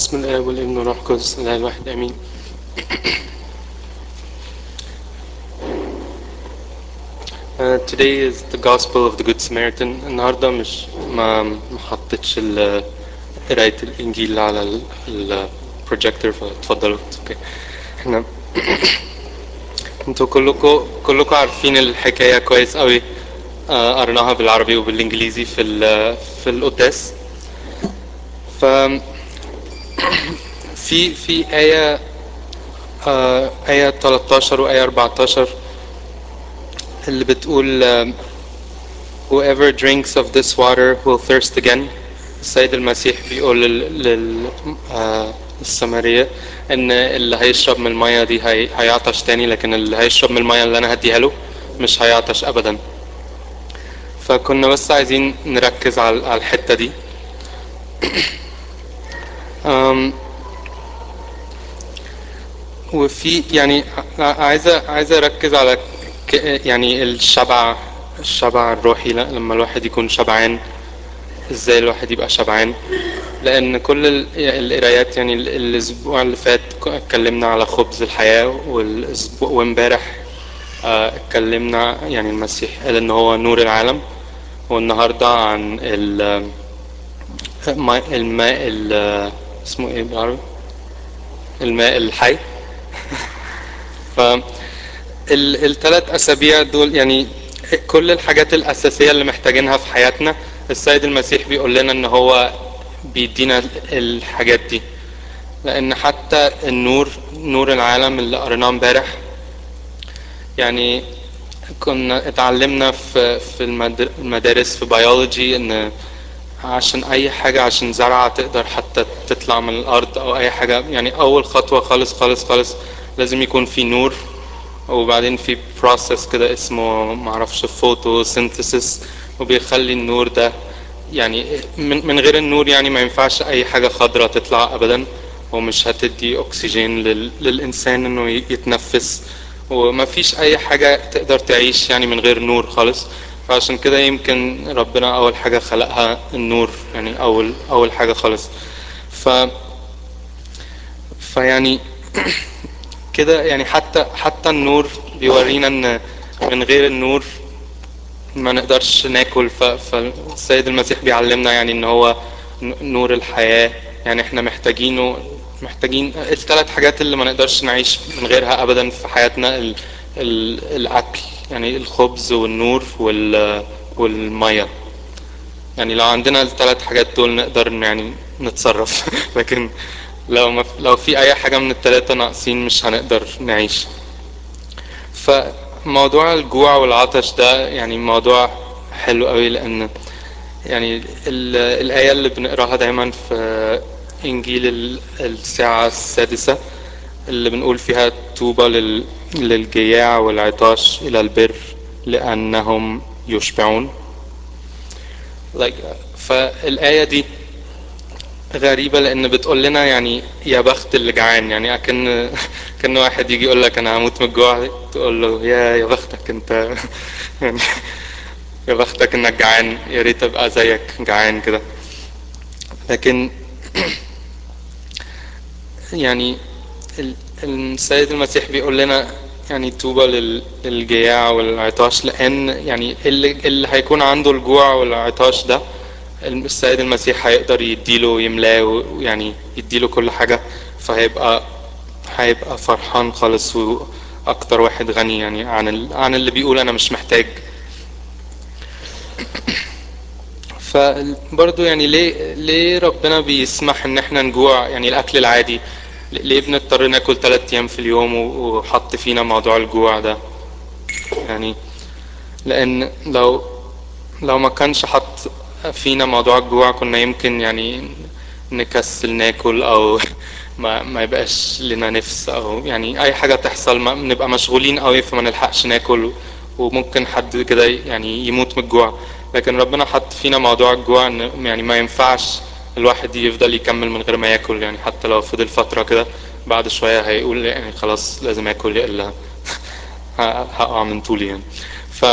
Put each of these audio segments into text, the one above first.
بسم الله والابن والروح القدس الله الواحد امين Uh, today is the Gospel of the Good Samaritan. النهارده مش ما ما حطيتش ال- قراية الإنجيل على البروجيكتور فاتفضلوا اوكي احنا انتوا كلكم كلكم عارفين الحكاية كويس قوي آه، قريناها بالعربي وبالإنجليزي في ال- في القداس ف في في آية آه، آية 13 وآية 14 اللي بتقول آه، Whoever drinks of this water will thirst again. السيد المسيح بيقول لل... لل... آه... السامرية إن اللي هيشرب من المية دي هي... هيعطش تاني لكن اللي هيشرب من المية اللي أنا هديها له مش هيعطش أبدا. فكنا بس عايزين نركز على على الحتة دي. أم... وفي يعني ع- عايزة عايزة أركز على ك... يعني الشبع الشبع الروحي ل- لما الواحد يكون شبعان ازاي الواحد يبقى شبعان لان كل ال- القرايات يعني ال- الاسبوع اللي فات ك- اتكلمنا على خبز الحياة والاسبوع وامبارح آه، اتكلمنا يعني المسيح قال ان هو نور العالم والنهارده عن ال- الماء الماء ال- اسمه ايه بالعربي الماء الحي ف الثلاث اسابيع دول يعني كل الحاجات الاساسيه اللي محتاجينها في حياتنا السيد المسيح بيقول لنا ان هو بيدينا الحاجات دي لان حتى النور نور العالم اللي قريناه امبارح يعني كنا اتعلمنا في في المد- المدارس في بيولوجي ان عشان اي حاجة عشان زرعة تقدر حتى تطلع من الارض او اي حاجة يعني اول خطوة خالص خالص خالص لازم يكون في نور وبعدين في بروسيس كده اسمه معرفش فوتو سينثيسيس وبيخلي النور ده يعني من, من غير النور يعني ما ينفعش اي حاجة خضراء تطلع ابدا ومش هتدي اكسجين لل, للانسان انه ي- يتنفس وما فيش اي حاجة تقدر تعيش يعني من غير نور خالص فعشان كده يمكن ربنا اول حاجة خلقها النور يعني اول اول حاجة خالص ف فيعني كده يعني حتى حتى النور بيورينا ان من غير النور ما نقدرش ناكل ف- فالسيد المسيح بيعلمنا يعني ان هو ن- نور الحياة يعني احنا محتاجينه محتاجين الثلاث حاجات اللي ما نقدرش نعيش من غيرها ابدا في حياتنا ال ال الاكل يعني الخبز والنور وال والمية يعني لو عندنا الثلاث حاجات دول نقدر يعني نتصرف لكن لو ما لو في اي حاجة من الثلاثة ناقصين مش هنقدر نعيش فموضوع الجوع والعطش ده يعني موضوع حلو قوي لان يعني ال- الآية اللي بنقراها دايما في إنجيل ال- الساعة السادسة اللي بنقول فيها طوبى لل- للجياع والعطاش إلى البر لأنهم يشبعون like فالآية دي غريبة لأن بتقول لنا يعني يا بخت اللي جعان يعني أكن كان واحد يجي يقول لك أنا هموت من الجوع تقول له يا يا بختك أنت يعني يا بختك إنك جعان يا ريت أبقى زيك جعان كده لكن يعني ال- السيد المسيح بيقول لنا يعني طوبى لل- للجياع والعطاش لأن يعني اللي, اللي هيكون عنده الجوع والعطاش ده السيد المسيح هيقدر يديله يملاه ويعني يديله كل حاجة فهيبقى هيبقى فرحان خالص وأكتر واحد غني يعني عن ال... عن اللي بيقول أنا مش محتاج فبرضه يعني ليه ليه ربنا بيسمح ان احنا نجوع يعني الاكل العادي ليه بنضطر ناكل ثلاث ايام في اليوم و- وحط فينا موضوع الجوع ده يعني لان لو لو ما كانش حط فينا موضوع الجوع كنا يمكن يعني نكسل ناكل او ما ما يبقاش لنا نفس او يعني اي حاجه تحصل ما نبقى مشغولين قوي فما نلحقش ناكل وممكن حد كده يعني يموت من الجوع لكن ربنا حط فينا موضوع الجوع ان يعني ما ينفعش الواحد يفضل يكمل من غير ما ياكل يعني حتى لو فضل فتره كده بعد شويه هيقول يعني خلاص لازم اكل الا هقع من طولي يعني ف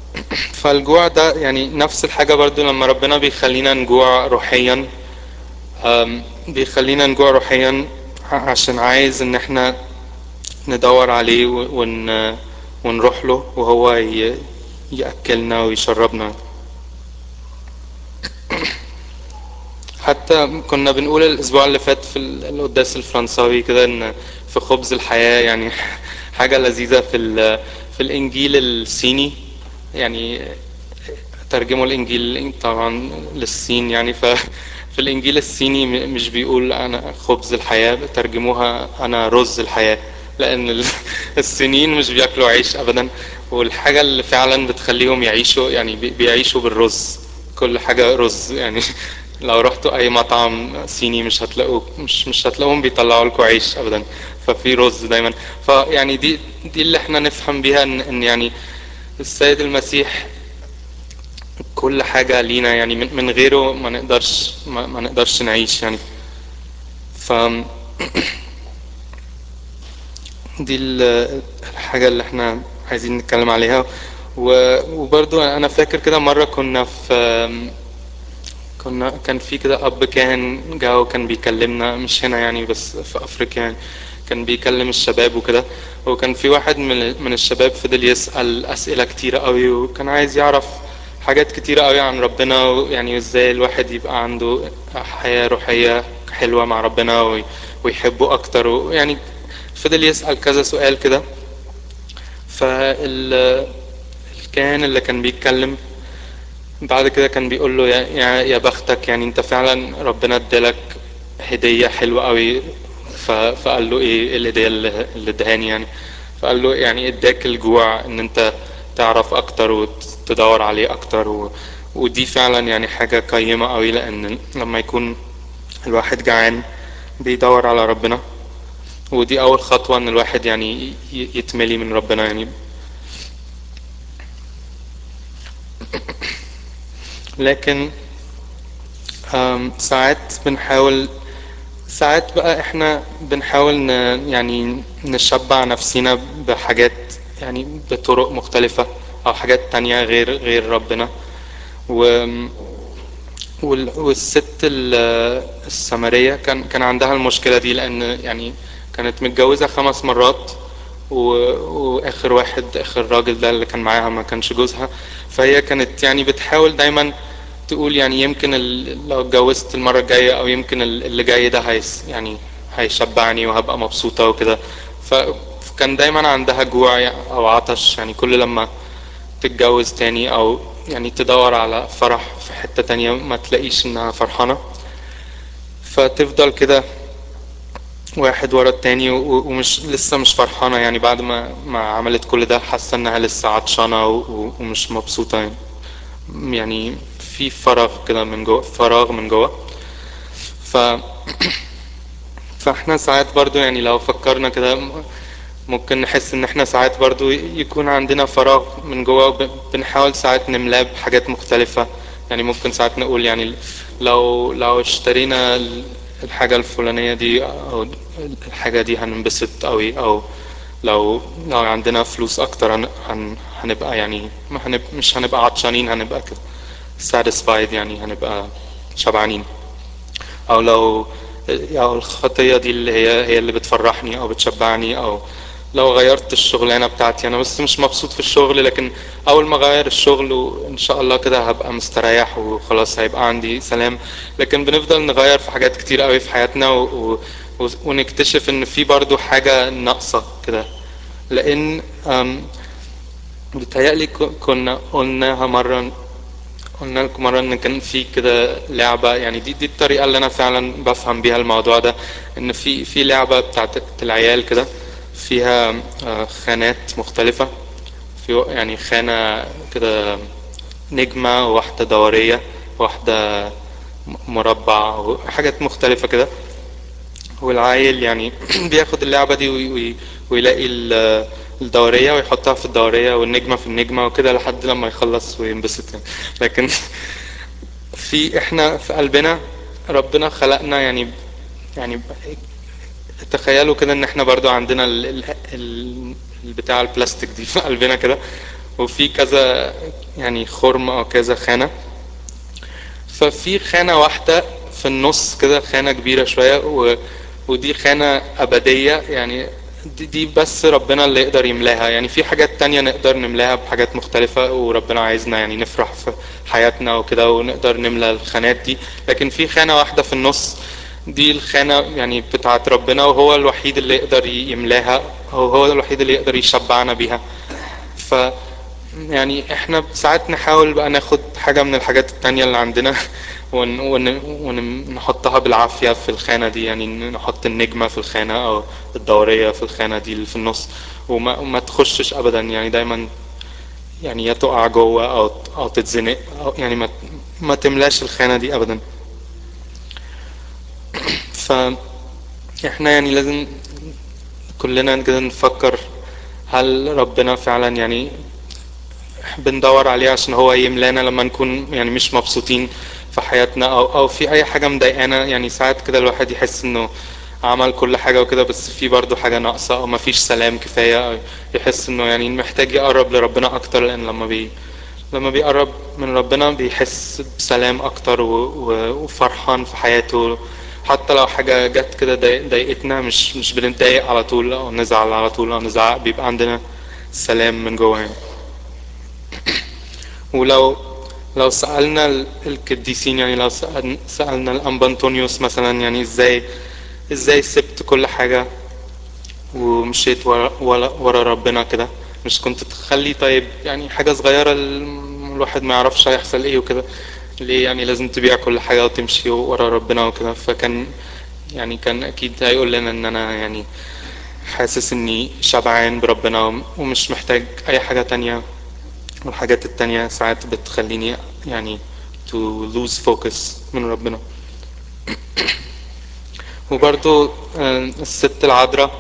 فالجوع ده يعني نفس الحاجة برضو لما ربنا بيخلينا نجوع روحيا أم، بيخلينا نجوع روحيا ع- عشان عايز ان احنا ندور عليه و- ون ونروح له وهو ي- يأكلنا ويشربنا حتى كنا بنقول الأسبوع اللي فات في ال- القداس الفرنساوي كده إن في خبز الحياة يعني حاجة لذيذة في ال- في الإنجيل الصيني يعني ترجموا الإنجيل طبعا للصين يعني ففي الإنجيل الصيني م- مش بيقول أنا خبز الحياة ترجموها أنا رز الحياة لأن ال- الصينيين مش بياكلوا عيش أبدا والحاجة اللي فعلا بتخليهم يعيشوا يعني بي- بيعيشوا بالرز كل حاجة رز يعني لو رحتوا أي مطعم صيني مش هتلاقوا مش مش هتلاقوهم بيطلعوا لكم عيش أبدا ففي رز دايما فيعني دي دي اللي احنا نفهم بيها إن إن يعني السيد المسيح كل حاجة لينا يعني من, من غيره ما نقدرش ما, ما نقدرش نعيش يعني ف دي ال- الحاجة اللي احنا عايزين نتكلم عليها و- وبرضو انا فاكر كده مرة كنا في كنا كان في كده اب كاهن جا وكان بيكلمنا مش هنا يعني بس في افريقيا يعني كان بيكلم الشباب وكده وكان في واحد من من الشباب فضل يسأل اسئلة كتيرة قوي وكان عايز يعرف حاجات كتيرة قوي عن ربنا ويعني ازاي الواحد يبقى عنده حياة روحية حلوة مع ربنا وي- ويحبه اكتر ويعني فضل يسأل كذا سؤال كده فالكاهن اللي كان بيتكلم بعد كده كان بيقول له يا, يا, يا بختك يعني انت فعلا ربنا ادالك هدية حلوة قوي ف- فقال له ايه إيه الهدية اللي اللي ادهاني يعني فقال له يعني اداك الجوع ان انت تعرف اكتر وتدور عليه اكتر و ودي فعلا يعني حاجة قيمة قوي لان لما يكون الواحد جعان بيدور على ربنا ودي اول خطوة ان الواحد يعني ي- يتملي من ربنا يعني لكن آم، ساعات بنحاول ساعات بقى احنا بنحاول ن... يعني نشبع نفسنا بحاجات يعني بطرق مختلفة او حاجات تانية غير غير ربنا و... وال... والست ال- السامرية كان كان عندها المشكلة دي لان يعني كانت متجوزة خمس مرات و... واخر واحد اخر راجل ده اللي كان معاها ما كانش جوزها فهي كانت يعني بتحاول دايما تقول يعني يمكن ال... لو اتجوزت المرة الجاية او يمكن ال- اللي جاي ده هيس يعني هيشبعني وهبقى مبسوطة وكده ف... فكان دايما عندها جوع او عطش يعني كل لما تتجوز تاني او يعني تدور على فرح في حتة تانية ما تلاقيش انها فرحانة فتفضل كده واحد ورا التاني و- ومش لسه مش فرحانة يعني بعد ما ما عملت كل ده حاسة انها لسه عطشانة و- و- ومش مبسوطة يعني يعني في فراغ كده من جوه فراغ من جوه ف فاحنا ساعات برضو يعني لو فكرنا كده م- ممكن نحس ان احنا ساعات برضو يكون عندنا فراغ من جوه وب- بنحاول ساعات نملاه بحاجات مختلفة يعني ممكن ساعات نقول يعني لو لو اشترينا ال- الحاجة الفلانية دي او الحاجة دي هننبسط قوي او لو لو عندنا فلوس اكتر هن هن- هنبقى يعني ما هنب مش هنبقى عطشانين هنبقى كده satisfied يعني هنبقى شبعانين او لو او الخطية دي اللي هي هي اللي بتفرحني او بتشبعني او لو غيرت الشغلانة بتاعتي انا بس مش مبسوط في الشغل لكن اول ما اغير الشغل وان شاء الله كده هبقى مستريح وخلاص هيبقى عندي سلام لكن بنفضل نغير في حاجات كتير قوي في حياتنا و... و... ونكتشف ان في برضو حاجة ناقصة كده لان أم، بيتهيألي ك- كنا قلناها مرة قلنا لكم مرة ان كان في كده لعبة يعني دي دي الطريقة اللي انا فعلا بفهم بيها الموضوع ده ان في في لعبة بتاعت العيال كده فيها آه، خانات مختلفة في يعني خانة كده نجمة وواحدة دورية واحدة م- مربع وحاجات مختلفة كده والعيل يعني بياخد اللعبة دي وي- وي- ويلاقي ال- الدورية ويحطها في الدورية والنجمة في النجمة وكده لحد لما يخلص وينبسط يعني لكن في احنا في قلبنا ربنا خلقنا يعني يعني تخيلوا كده ان احنا برضو عندنا ال ال ال البتاع البلاستيك دي في قلبنا كده وفي كذا يعني خرم او كذا خانة ففي خانة واحدة في النص كده خانة كبيرة شوية و... ودي خانة أبدية يعني دي, دي بس ربنا اللي يقدر يملاها يعني في حاجات تانية نقدر نملاها بحاجات مختلفة وربنا عايزنا يعني نفرح في حياتنا وكده ونقدر نملى الخانات دي لكن في خانة واحدة في النص دي الخانة يعني بتاعت ربنا وهو الوحيد اللي يقدر يملاها هو هو الوحيد اللي يقدر يشبعنا بيها ف يعني احنا ساعات نحاول بقى ناخد حاجة من الحاجات التانية اللي عندنا ون ون ونحطها بالعافية في الخانة دي يعني نحط النجمة في الخانة أو الدورية في الخانة دي اللي في النص وما, وما تخشش أبدا يعني دايما يعني يا تقع جوه أو أو تتزنق أو يعني ما ما تملاش الخانة دي أبدا ف احنا يعني لازم كلنا كده نفكر هل ربنا فعلا يعني بندور عليه عشان هو يملانا لما نكون يعني مش مبسوطين في حياتنا او او في اي حاجه مضايقانا يعني ساعات كده الواحد يحس انه عمل كل حاجه وكده بس في برضه حاجه ناقصه او ما فيش سلام كفايه أو يحس انه يعني محتاج يقرب لربنا اكتر لان لما بي لما بيقرب من ربنا بيحس بسلام اكتر و... و... وفرحان في حياته حتى لو حاجه جت كده ضايقتنا مش مش بنتضايق على طول او نزعل على طول او نزعق بيبقى عندنا سلام من جوه يعني. ولو لو سألنا القديسين يعني لو سألنا الأنبا أنطونيوس مثلا يعني ازاي ازاي سبت كل حاجة ومشيت ورا, ورا, ورا ربنا كده مش كنت تخلي طيب يعني حاجة صغيرة الواحد ما يعرفش هيحصل ايه وكده ليه يعني لازم تبيع كل حاجة وتمشي ورا ربنا وكده فكان يعني كان أكيد هيقول لنا إن أنا يعني حاسس إني شبعان بربنا ومش محتاج أي حاجة تانية والحاجات التانية ساعات بتخليني يعني to lose focus من ربنا وبرضو الست العذراء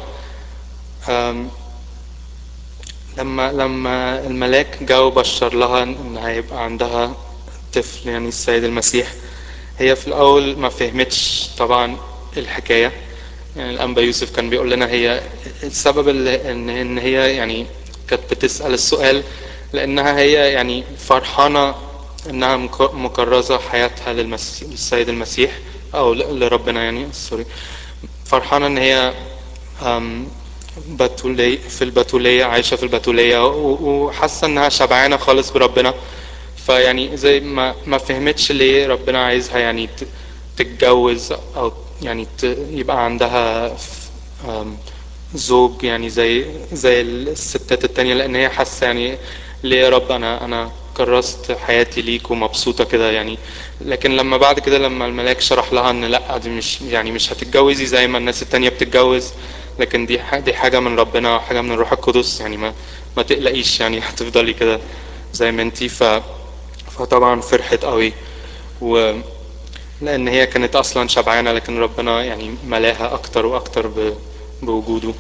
لما لما الملاك جاء وبشر لها ان هيبقى عندها طفل يعني السيد المسيح هي في الاول ما فهمتش طبعا الحكايه يعني الانبا يوسف كان بيقول لنا هي السبب اللي ان ان هي يعني كانت بتسال السؤال لانها هي يعني فرحانه انها مكرزه حياتها للمسيح للسيد المسيح او لربنا يعني سوري فرحانه ان هي بتولي في البتوليه عايشه في البتوليه وحاسه انها شبعانه خالص بربنا فيعني زي ما ما فهمتش ليه ربنا عايزها يعني تتجوز او يعني يبقى عندها زوج يعني زي زي الستات التانية لان هي حاسه يعني ليه يا رب انا انا كرست حياتي ليك ومبسوطه كده يعني لكن لما بعد كده لما الملاك شرح لها ان لا دي مش يعني مش هتتجوزي زي ما الناس التانية بتتجوز لكن دي دي حاجه من ربنا وحاجه من الروح القدس يعني ما ما تقلقيش يعني هتفضلي كده زي ما انتي ف فطبعا فرحت قوي و لان هي كانت اصلا شبعانه لكن ربنا يعني ملاها اكتر واكتر ب... بوجوده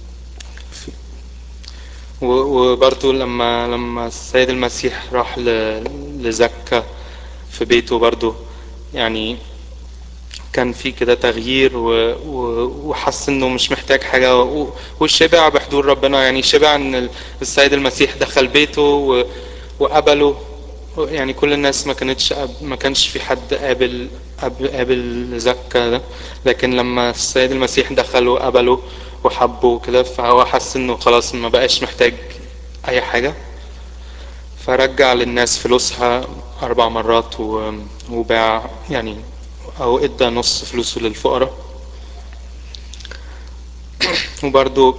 وبرضو لما لما السيد المسيح راح لزكا في بيته برضو يعني كان في كده تغيير و... و... وحس انه مش محتاج حاجة و... وشبع بحضور ربنا يعني شبع ان السيد المسيح دخل بيته و... وقبله يعني كل الناس ما كانتش ما كانش في حد قابل قابل زكا ده لكن لما السيد المسيح دخل وقبله وحبه كده فهو حس انه خلاص ما بقاش محتاج اي حاجة فرجع للناس فلوسها اربع مرات وباع يعني او ادى نص فلوسه للفقراء وبرضو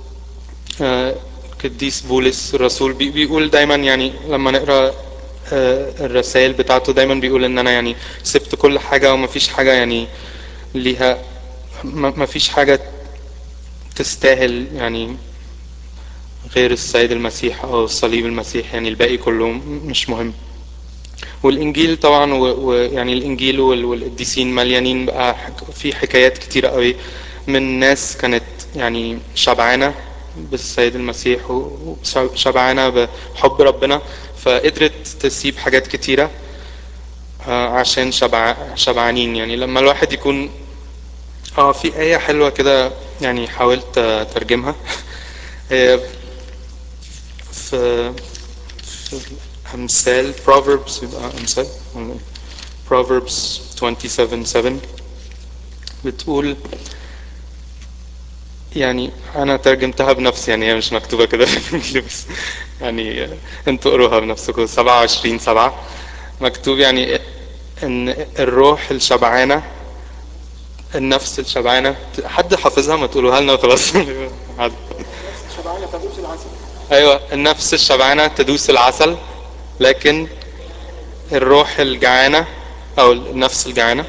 قديس بولس الرسول بيقول دايما يعني لما نقرا الرسائل بتاعته دايما بيقول ان انا يعني سبت كل حاجه ومفيش حاجه يعني ليها مفيش حاجه تستاهل يعني غير السيد المسيح او صليب المسيح يعني الباقي كله مش مهم والانجيل طبعا ويعني الانجيل والقديسين مليانين بقى في حكايات كتيره قوي من ناس كانت يعني شبعانه بالسيد المسيح وشبعانه بحب ربنا فقدرت تسيب حاجات كتيره عشان شبع شبعانين يعني لما الواحد يكون اه في آية حلوة كده يعني حاولت أترجمها هي في في أمثال Proverbs يبقى أمثال Proverbs 27:7 بتقول يعني انا ترجمتها بنفسي يعني هي مش مكتوبة كده في الانجليزي بس يعني انتوا قروها بنفسكم 27 7 مكتوب يعني ان الروح الشبعانة النفس الشبعانة حد حافظها ما تقولوها لنا وخلاص حد. ايوه النفس الشبعانة تدوس العسل لكن الروح الجعانة او النفس الجعانة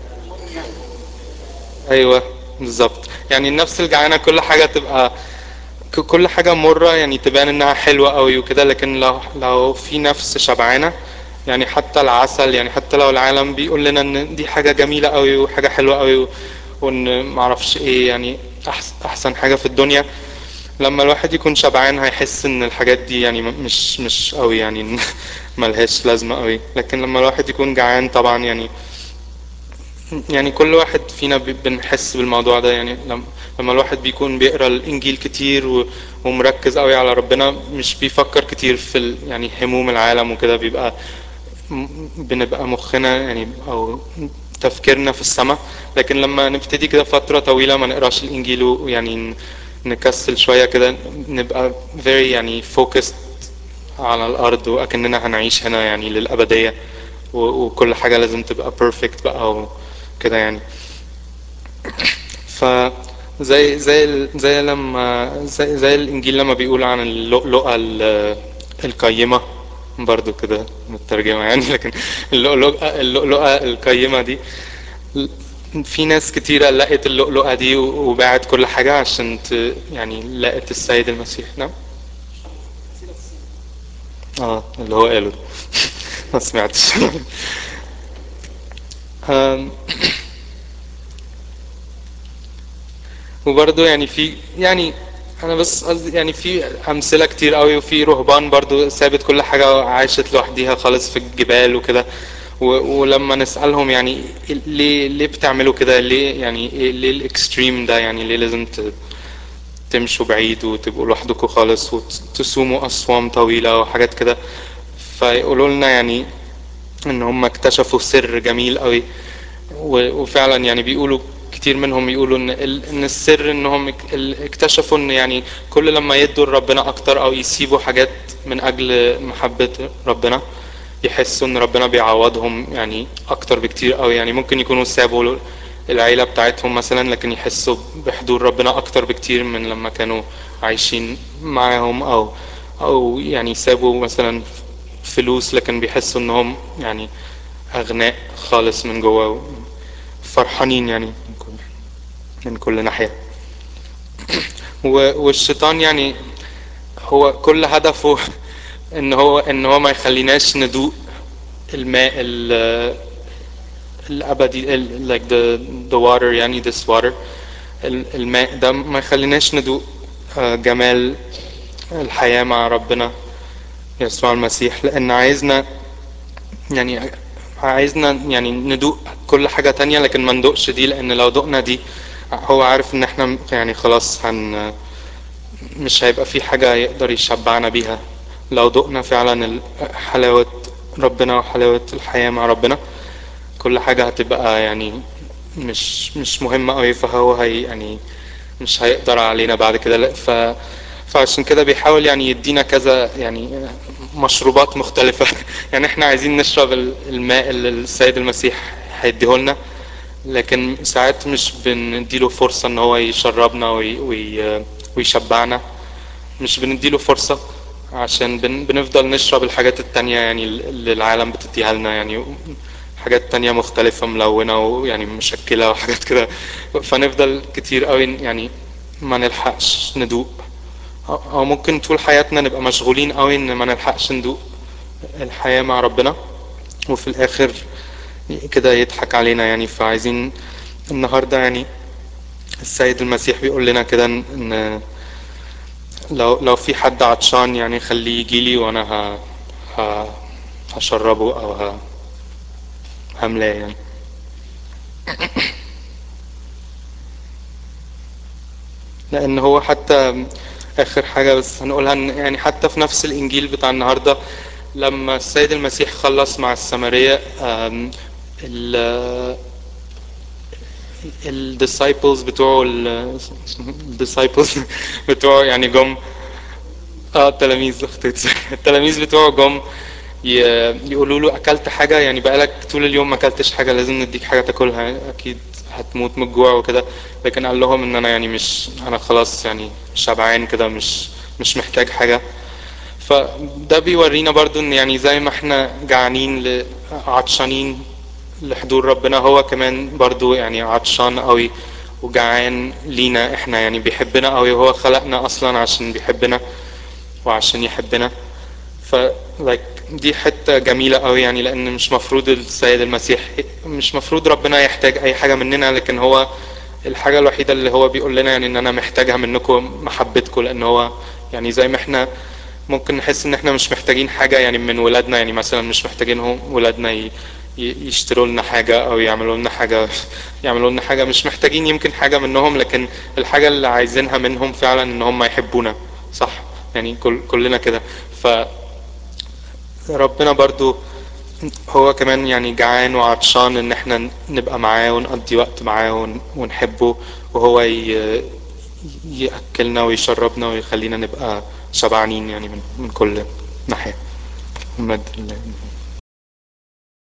ايوه بالظبط يعني النفس الجعانة كل حاجة تبقى ك- كل حاجة مرة يعني تبان انها حلوة قوي وكده لكن لو لو في نفس شبعانة يعني حتى العسل يعني حتى لو العالم بيقول لنا ان دي حاجة جميلة قوي وحاجة حلوة قوي وان معرفش ايه يعني أحسن, احسن حاجة في الدنيا لما الواحد يكون شبعان هيحس ان الحاجات دي يعني م- مش مش قوي يعني ملهاش لازمة قوي لكن لما الواحد يكون جعان طبعا يعني يعني كل واحد فينا بي- بنحس بالموضوع ده يعني لما لما الواحد بيكون بيقرا الانجيل كتير و- ومركز قوي على ربنا مش بيفكر كتير في ال يعني هموم العالم وكده بيبقى م- بنبقى مخنا يعني او تفكيرنا في السماء لكن لما نبتدي كده فترة طويلة ما نقراش الانجيل ويعني ن- نكسل شوية كده نبقى very يعني focused على الارض واكننا هنعيش هنا يعني للابدية و- وكل حاجة لازم تبقى perfect بقى وكده يعني ف زي زي ال- زي لما زي, زي الانجيل لما بيقول عن اللؤلؤه ال- القيمه برضو كده مترجمه يعني لكن اللؤلؤه اللؤلؤه القيمه دي في ناس كتيرة لقت اللؤلؤة دي وباعت كل حاجة عشان ت... يعني لقت السيد المسيح نعم اه اللي هو قاله ده. ما سمعتش آم، وبرضه يعني في يعني انا بس قصدي يعني في امثله كتير قوي وفي رهبان برضه سابت كل حاجه وعاشت لوحديها خالص في الجبال وكده و- ولما نسالهم يعني ليه ليه بتعملوا كده ليه يعني إيه- ليه الاكستريم ده يعني ليه لازم ت- تمشوا بعيد وتبقوا لوحدكم خالص وتصوموا اصوام طويله وحاجات كده فيقولوا لنا يعني ان هم اكتشفوا سر جميل قوي و- وفعلا يعني بيقولوا كتير منهم يقولوا ان ال- ان السر انهم اك- ال- اكتشفوا ان يعني كل لما يدوا لربنا اكتر او يسيبوا حاجات من اجل محبة ربنا يحسوا ان ربنا بيعوضهم يعني اكتر بكتير قوي يعني ممكن يكونوا سابوا العيلة بتاعتهم مثلا لكن يحسوا بحضور ربنا اكتر بكتير من لما كانوا عايشين معاهم او او يعني سابوا مثلا فلوس لكن بيحسوا انهم يعني اغنياء خالص من جوه فرحانين يعني من كل من كل ناحية و- والشيطان يعني هو كل هدفه ان هو ان هو ما يخليناش ندوق الماء ال- الابدي ال- like the the water يعني this water ال- الماء ده ما يخليناش ندوق آه، جمال الحياة مع ربنا يسوع المسيح لان عايزنا يعني عايزنا يعني ندوق كل حاجة تانية لكن ما ندوقش دي لان لو دقنا دي هو عارف ان احنا يعني خلاص هن مش هيبقى في حاجة يقدر يشبعنا بيها لو دقنا فعلا ال- حلاوة ربنا وحلاوة الحياة مع ربنا كل حاجة هتبقى يعني مش مش مهمة أوي فهو هي يعني مش هيقدر علينا بعد كده لا ف فعشان كده بيحاول يعني يدينا كذا يعني مشروبات مختلفة يعني احنا عايزين نشرب ال- الماء اللي السيد المسيح هيديهولنا لكن ساعات مش بنديله فرصة ان هو يشربنا وي وي ويشبعنا مش بنديله فرصة عشان بن بنفضل نشرب الحاجات التانية يعني اللي العالم بتديها لنا يعني حاجات تانية مختلفة ملونة ويعني مشكلة وحاجات كده فنفضل كتير قوي يعني ما نلحقش ندوق أو أو ممكن طول حياتنا نبقى مشغولين قوي ان ما نلحقش ندوق الحياة مع ربنا وفي الآخر كده يضحك علينا يعني فعايزين النهاردة يعني السيد المسيح بيقول لنا كده ان إن لو لو في حد عطشان يعني خليه يجيلي وانا ه... ه... هشربه او ه... هملاه يعني لان هو حتى اخر حاجة بس هنقولها ان يعني حتى في نفس الانجيل بتاع النهاردة لما السيد المسيح خلص مع السامرية آم، ال الديسايبلز بتوعه الديسايبلز بتوعه يعني جم اه التلاميذ اخطيت التلاميذ بتوعه جم ي- يقولوا له اكلت حاجه يعني بقالك طول اليوم ما اكلتش حاجه لازم نديك حاجه تاكلها اكيد هتموت من الجوع وكده لكن قال لهم ان انا يعني مش انا خلاص يعني شبعان كده مش مش محتاج حاجه فده بيورينا برضو ان يعني زي ما احنا جعانين ل- عطشانين لحضور ربنا هو كمان برضو يعني عطشان قوي وجعان لينا احنا يعني بيحبنا قوي وهو خلقنا اصلا عشان بيحبنا وعشان يحبنا ف like دي حتة جميلة قوي يعني لأن مش مفروض السيد المسيح مش مفروض ربنا يحتاج أي حاجة مننا لكن هو الحاجة الوحيدة اللي هو بيقول لنا يعني إن أنا محتاجها منكم محبتكم لأن هو يعني زي ما إحنا ممكن نحس إن إحنا مش محتاجين حاجة يعني من ولادنا يعني مثلا مش محتاجينهم ولادنا ي- ي- يشتروا لنا حاجة أو يعملوا لنا حاجة يعملوا لنا حاجة مش محتاجين يمكن حاجة منهم لكن الحاجة اللي عايزينها منهم فعلا إن هم يحبونا صح يعني كل كلنا كده ف ربنا برضو هو كمان يعني جعان وعطشان ان احنا نبقى معاه ونقضي وقت معاه ون- ونحبه وهو ي- يأكلنا ويشربنا ويخلينا نبقى شبعانين يعني من, من كل ناحية المجد لله